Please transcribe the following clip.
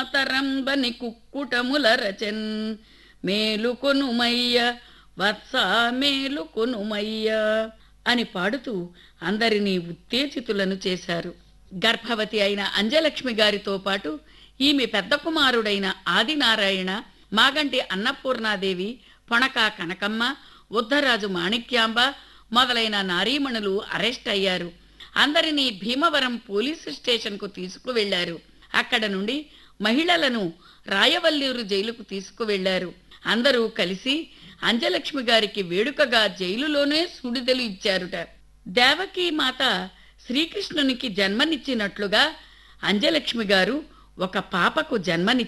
మాతరంబని కుక్కుటముల రచన్ మేలుకొనుమయ్య వత్స మేలుకొనుమయ్య అని పాడుతూ అందరినీ ఉత్తేజితులను చేశారు గర్భవతి అయిన అంజలక్ష్మి గారితో పాటు ఈమె పెద్ద కుమారుడైన ఆదినారాయణ మాగంటి అన్నపూర్ణాదేవి పొణక కనకమ్మ ఉద్ధరాజు మాణిక్యాంబ మొదలైన నారీమణులు అరెస్ట్ అయ్యారు అందరినీ భీమవరం పోలీసు స్టేషన్కు తీసుకువెళ్లారు అక్కడ నుండి మహిళలను రాయవల్లూరు జైలుకు తీసుకువెళ్లారు అందరూ కలిసి అంజలక్ష్మి గారికి వేడుకగా జైలులోనే సుడిదలు ఇచ్చారుట దేవకీ మాత శ్రీకృష్ణునికి జన్మనిచ్చినట్లుగా అంజలక్ష్మి గారు ఒక పాపకు జన్మని